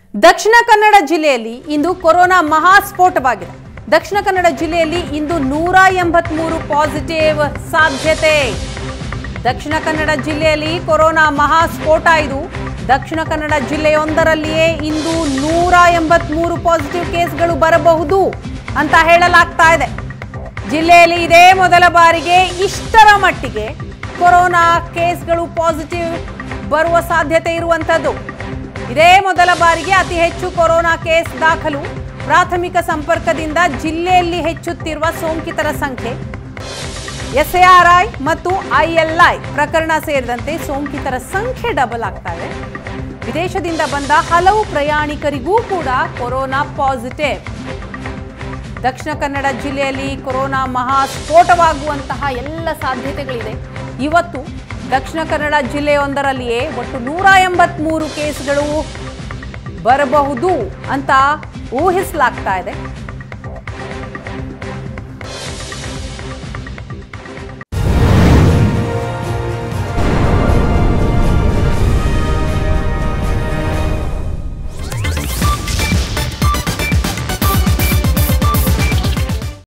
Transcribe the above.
ದಕ್ಷಿಣ ಕನ್ನಡ ಜಿಲ್ಲೆಯಲ್ಲಿ ಇಂದು ಕೊರೋನಾ ಮಹಾಸ್ಫೋಟವಾಗಿದೆ ದಕ್ಷಿಣ ಕನ್ನಡ ಜಿಲ್ಲೆಯಲ್ಲಿ ಇಂದು ನೂರ ಎಂಬತ್ಮೂರು ಪಾಸಿಟಿವ್ ಸಾಧ್ಯತೆ ದಕ್ಷಿಣ ಕನ್ನಡ ಜಿಲ್ಲೆಯಲ್ಲಿ ಕೊರೋನಾ ಮಹಾಸ್ಫೋಟ ಇದು ದಕ್ಷಿಣ ಕನ್ನಡ ಜಿಲ್ಲೆಯೊಂದರಲ್ಲಿಯೇ ಇಂದು ನೂರ ಎಂಬತ್ಮೂರು ಪಾಸಿಟಿವ್ ಕೇಸ್ಗಳು ಬರಬಹುದು ಅಂತ ಹೇಳಲಾಗ್ತಾ ಇದೆ ಜಿಲ್ಲೆಯಲ್ಲಿ ಇದೇ ಮೊದಲ ಬಾರಿಗೆ ಇಷ್ಟರ ಮಟ್ಟಿಗೆ ಕೊರೋನಾ ಕೇಸ್ಗಳು ಪಾಸಿಟಿವ್ ಬರುವ ಸಾಧ್ಯತೆ ಇರುವಂಥದ್ದು ಇದೇ ಮೊದಲ ಬಾರಿಗೆ ಅತಿ ಹೆಚ್ಚು ಕೊರೋನಾ ಕೇಸ್ ದಾಖಲು ಪ್ರಾಥಮಿಕ ಸಂಪರ್ಕದಿಂದ ಜಿಲ್ಲೆಯಲ್ಲಿ ಹೆಚ್ಚುತ್ತಿರುವ ಸೋಂಕಿತರ ಸಂಖ್ಯೆ ಎಸ್ಎಆರ್ಐ ಮತ್ತು ಐಎಲ್ಐ ಪ್ರಕರಣ ಸೇರಿದಂತೆ ಸೋಂಕಿತರ ಸಂಖ್ಯೆ ಡಬಲ್ ಆಗ್ತಾ ಇದೆ ವಿದೇಶದಿಂದ ಬಂದ ಹಲವು ಪ್ರಯಾಣಿಕರಿಗೂ ಕೂಡ ಕೊರೋನಾ ಪಾಸಿಟಿವ್ ದಕ್ಷಿಣ ಕನ್ನಡ ಜಿಲ್ಲೆಯಲ್ಲಿ ಕೊರೋನಾ ಮಹಾಸ್ಫೋಟವಾಗುವಂತಹ ಎಲ್ಲ ಸಾಧ್ಯತೆಗಳಿದೆ ಇವತ್ತು ದಕ್ಷಿಣ ಕನ್ನಡ ಜಿಲ್ಲೆಯೊಂದರಲ್ಲಿಯೇ ಒಟ್ಟು ನೂರ ಎಂಬತ್ಮೂರು ಕೇಸ್ಗಳು ಬರಬಹುದು ಅಂತ ಊಹಿಸಲಾಗ್ತಾ ಇದೆ